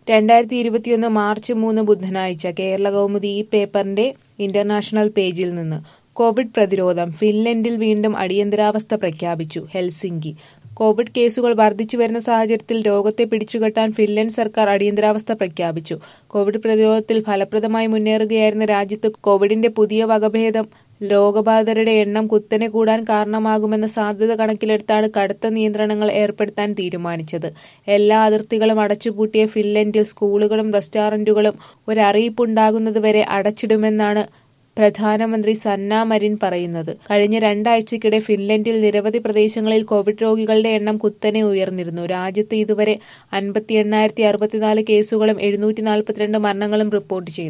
രണ്ടായിരത്തി ഇരുപത്തിയൊന്ന് മാർച്ച് മൂന്ന് ബുധനാഴ്ച കേരള കൗമുദി ഈ പേപ്പറിന്റെ ഇന്റർനാഷണൽ പേജിൽ നിന്ന് കോവിഡ് പ്രതിരോധം ഫിൻലൻഡിൽ വീണ്ടും അടിയന്തരാവസ്ഥ പ്രഖ്യാപിച്ചു ഹെൽസിങ്കി കോവിഡ് കേസുകൾ വർദ്ധിച്ചു വരുന്ന സാഹചര്യത്തിൽ രോഗത്തെ പിടിച്ചുകെട്ടാൻ ഫിൻലൻഡ് സർക്കാർ അടിയന്തരാവസ്ഥ പ്രഖ്യാപിച്ചു കോവിഡ് പ്രതിരോധത്തിൽ ഫലപ്രദമായി മുന്നേറുകയായിരുന്ന രാജ്യത്ത് കോവിഡിന്റെ പുതിയ വകഭേദം രോഗബാധിതരുടെ എണ്ണം കുത്തനെ കൂടാൻ കാരണമാകുമെന്ന സാധ്യത കണക്കിലെടുത്താണ് കടുത്ത നിയന്ത്രണങ്ങൾ ഏർപ്പെടുത്താൻ തീരുമാനിച്ചത് എല്ലാ അതിർത്തികളും അടച്ചുപൂട്ടിയ ഫിൻലൻഡിൽ സ്കൂളുകളും റെസ്റ്റോറന്റുകളും ഒരറിയിപ്പുണ്ടാകുന്നതുവരെ അടച്ചിടുമെന്നാണ് പ്രധാനമന്ത്രി സന്ന മരിൻ പറയുന്നത് കഴിഞ്ഞ രണ്ടാഴ്ചക്കിടെ ഫിൻലൻഡിൽ നിരവധി പ്രദേശങ്ങളിൽ കോവിഡ് രോഗികളുടെ എണ്ണം കുത്തനെ ഉയർന്നിരുന്നു രാജ്യത്ത് ഇതുവരെ അൻപത്തി എണ്ണായിരത്തി അറുപത്തിനാല് കേസുകളും എഴുന്നൂറ്റി നാൽപ്പത്തിരണ്ട് മരണങ്ങളും റിപ്പോർട്ട് ചെയ്തു